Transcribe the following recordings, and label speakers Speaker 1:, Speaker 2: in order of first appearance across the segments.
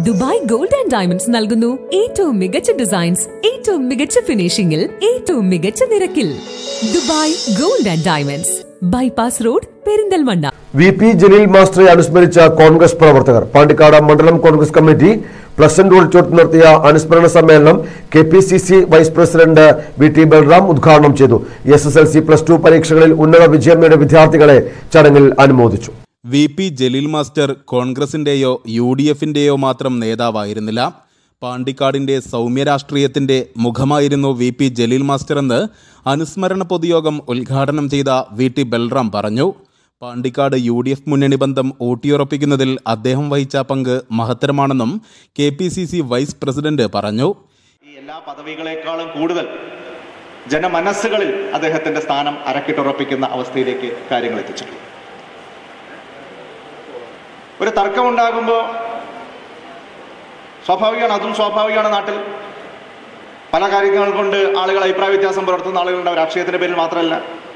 Speaker 1: Dubai gold and diamonds നൽകുന്നു ഏറ്റവും മികച്ച ഡിസൈൻസ് ഏറ്റവും മികച്ച ഫിനിഷിംഗിൽ ഏറ്റവും മികച്ച നിരക്കിൽ Dubai gold and diamonds bypass road Perinthalmanna
Speaker 2: V P Jaleel മാസ്റ്ററെ അനുസ്മരിച്ച കോൺഗ്രസ് പ്രവർത്തകർ പാണ്ടിക്കാട് മണ്ഡലം കോൺഗ്രസ് കമ്മിറ്റി പ്ലസന്റ് ഓഡിറ്റോറിയത്തിൽ നടത്തിയ അനുസ്മരണ സമ്മേളനം K P C C vice president V T Balram ഉദ്ഘാടനം ചെയ്തു S S L C plus two പരീക്ഷകളിൽ ഉന്നത വിജയം നേടിയ വിദ്യാർത്ഥികളെ ചടങ്ങിൽ അനുമോദിച്ചു
Speaker 3: വി പി ജലീൽ മാസ്റ്റർ കോൺഗ്രസിന്റെയോ യു ഡി എഫിന്റെയോ മാത്രം നേതാവായിരുന്നില്ല പാണ്ടിക്കാടിന്റെ സൗമ്യ രാഷ്ട്രീയത്തിന്റെ മുഖമായിരുന്നു വി പി ജലീൽ മാസ്റ്റർ എന്ന് അനുസ്മരണ പൊതുയോഗം ഉദ്ഘാടനം ചെയ്ത വി ടി ബൽറാം പറഞ്ഞു പാണ്ടിക്കാട് യു ഡി എഫ് മുന്നണി ബന്ധം ഊട്ടിയുറപ്പിക്കുന്നതിൽ അദ്ദേഹം വഹിച്ച പങ്ക് മഹത്തരമാണെന്നും K P C C vice president പറഞ്ഞു
Speaker 4: ഈ എല്ലാ പദവികളെക്കാളും കൂടുതൽ ജനമനസ്സുകളിൽ അദ്ദേഹത്തിന്റെ സ്ഥാനം അരക്കിട്ടുറപ്പിക്കുന്ന അവസ്ഥയിലേക്ക് കാര്യങ്ങൾ എത്തിച്ചിട്ടുണ്ട് ഒരു തർക്കമുണ്ടാകുമ്പോൾ സ്വാഭാവികമാണ് അതും സ്വാഭാവികമാണ് നാട്ടിൽ പല കാര്യങ്ങൾ കൊണ്ട് ആളുകൾ അഭിപ്രായ വ്യത്യാസം പുലർത്തുന്ന ആളുകളുടെ രാഷ്ട്രീയത്തിന്റെ പേരിൽ മാത്രമല്ല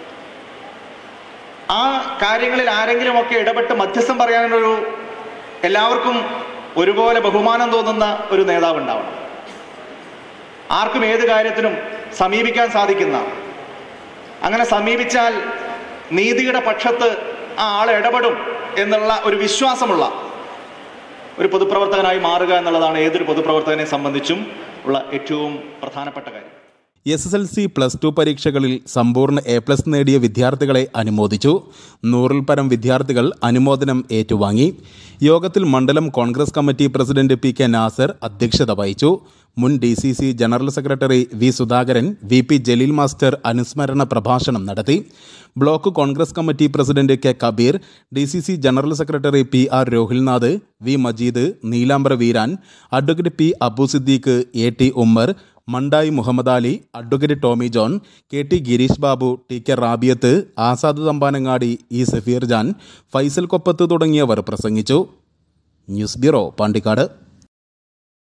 Speaker 4: ആ കാര്യങ്ങളിൽ ആരെങ്കിലുമൊക്കെ ഇടപെട്ട് മധ്യസ്ഥം പറയാനൊരു എല്ലാവർക്കും ഒരുപോലെ ബഹുമാനം തോന്നുന്ന ഒരു നേതാവ് ഉണ്ടാവണം ആർക്കും ഏത് കാര്യത്തിനും സമീപിക്കാൻ സാധിക്കുന്ന അങ്ങനെ സമീപിച്ചാൽ നീതിയുടെ പക്ഷത്ത് ആ ആൾ ഇടപെടും എന്നുള്ള ഒരു വിശ്വാസമുള്ള ഒരു പൊതുപ്രവർത്തകനായി മാറുക എന്നുള്ളതാണ് ഏതൊരു പൊതുപ്രവർത്തകനെ സംബന്ധിച്ചും ഉള്ള ഏറ്റവും പ്രധാനപ്പെട്ട കാര്യം
Speaker 3: S S L C plus two പരീക്ഷകളിൽ സമ്പൂർണ്ണ എ പ്ലസ് നേടിയ വിദ്യാർത്ഥികളെ അനുമോദിച്ചു നൂറിൽ പരം വിദ്യാർത്ഥികൾ അനുമോദനം ഏറ്റുവാങ്ങി യോഗത്തിൽ മണ്ഡലം Congress committee president P K Nasar അധ്യക്ഷത വഹിച്ചു മുൻ D C C general secretary V Sudhakaran V P Jaleel master അനുസ്മരണ പ്രഭാഷണം നടത്തി block Congress committee president K Kabeer D C C general secretary P R Rohilnath V Majeed Neelambara Veeran advocate P Abu Siddique A T Ummer Mandayi Muhammad Ali advocate Tomy John K T Girish Babu T K Rabiyath Azad Thampanangadi E Safeer Jan Faisal Koppath തുടങ്ങിയവർ പ്രസംഗിച്ചു news bureau Pandikkad